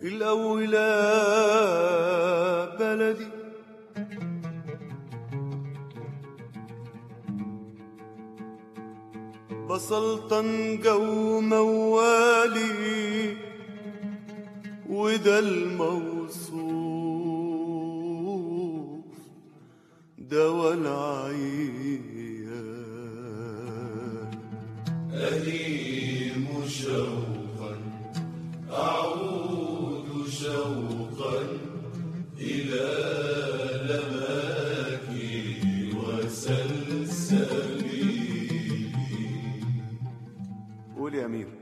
الأولى بلدي بسلطن جو موالي وده الموصوف دوا العيان أليم شوقا أعود شوقا إلى لماكي وسلسبيلي قول يا أمير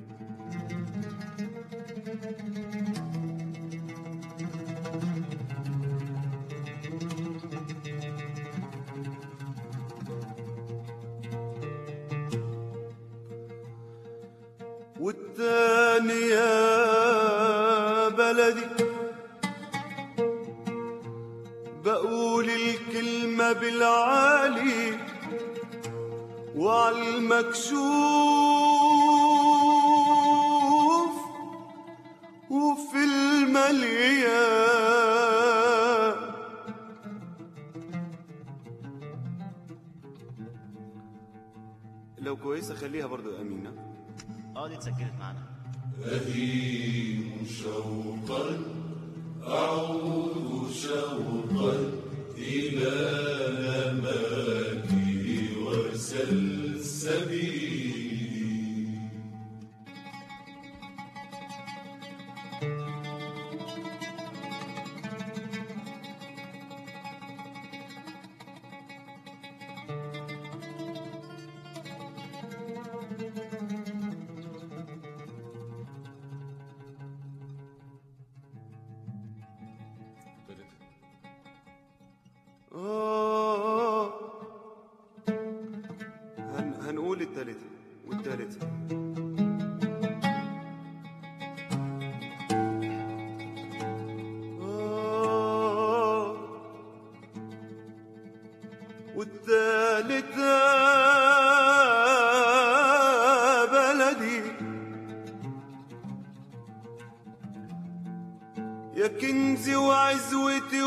والتاني يا بلدي بقول الكلمة بالعالي وعلى المكشوف وفي المليان لو كويسة خليها برضو يا أمينة اه دي اتسجلت معانا أهيم شوقا أعود شوقا إلى لماكي وسلسبيلي آه هن هنقول التالتة والتالتة آه والتالتة بلدي يا كنزي وعزوتي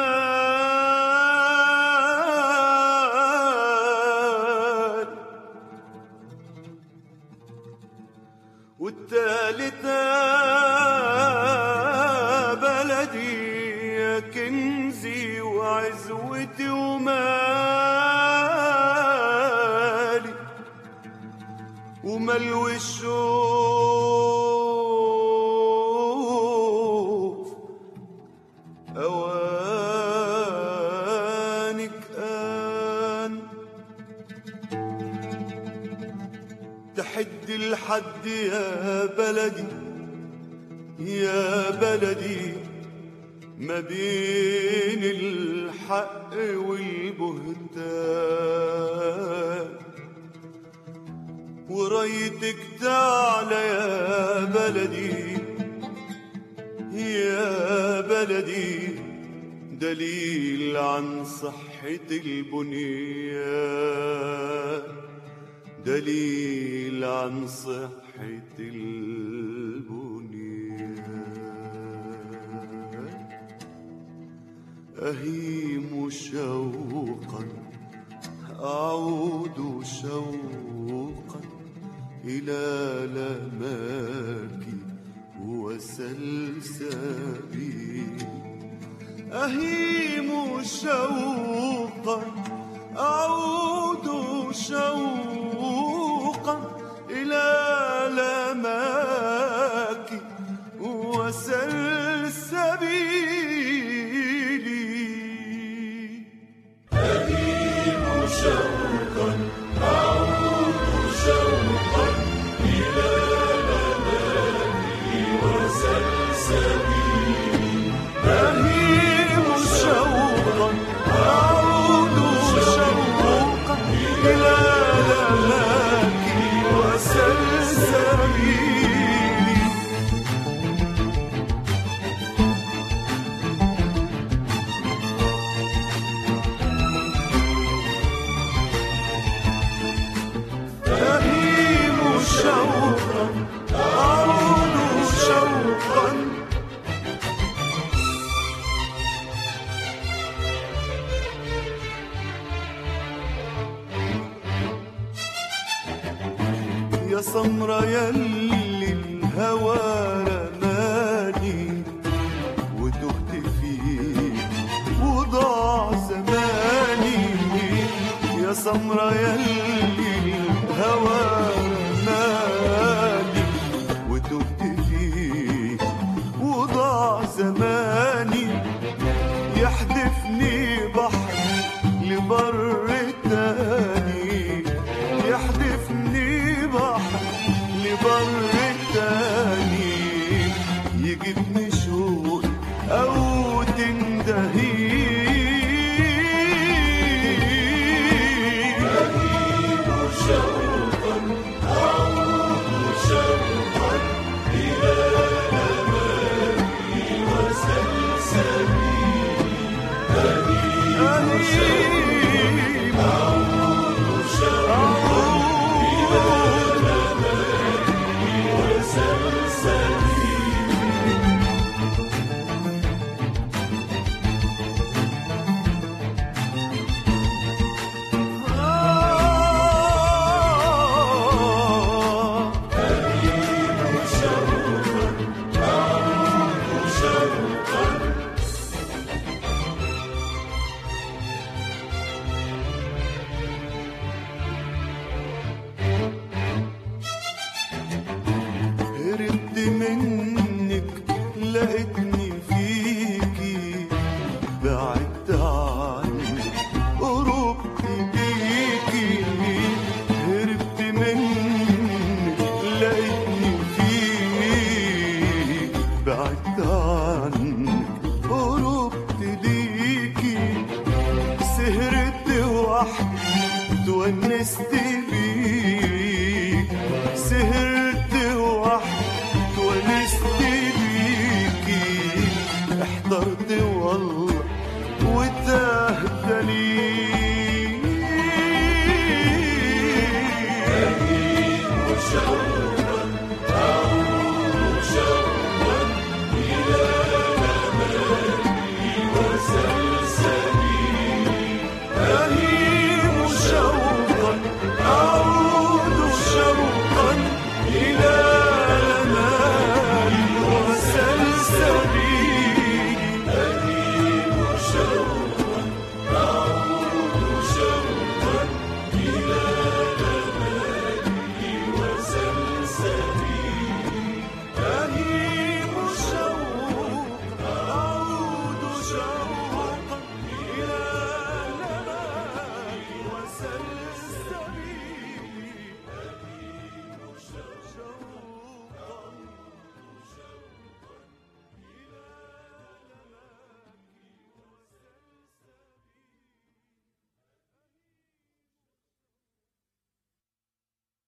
ومال والتالتة بلدي يا كنزي وعزوتي ومالي وملو الشوف أوانك آن تحد الحد يا بلدي يا بلدي ما بين الحق والبهتان ورايتك تعلى يا بلدي يا بلدي دليل عن صحة البنيان دليل عن صحة البنيان أهيم شوقا أعود شوقا إلى لماكي وسلسبيلي أهيم شوقا أعود شوقا إلى لماك وسلسبيلي أهيم شوقا أعود شوقا إلى لماكي وسلسبيلي أهيم شوقا أعود شوقا إلى لماك وسلسبيلي يا سمرة يلي الهوى رماني وتهت فيه وضاع زماني يا سمرة يلي الهوى رماني وتهت فيه وضاع زماني يحدفني بحر لبر تاني يحدفني بحر لبر تاني يجيبني شوق او تندهي شوقا أعود شوقا إلى أماني وسلسبيلي أهيم أعود شوقا إلى أماني وسلسبيلي آه شوقا أعود شوقا هربت منك لقيتني فيكي بعدت عنك قربت بيكي هربت منك لقيتني فيكي بعدت عنك قربت ليكي سهرت وحدي تونست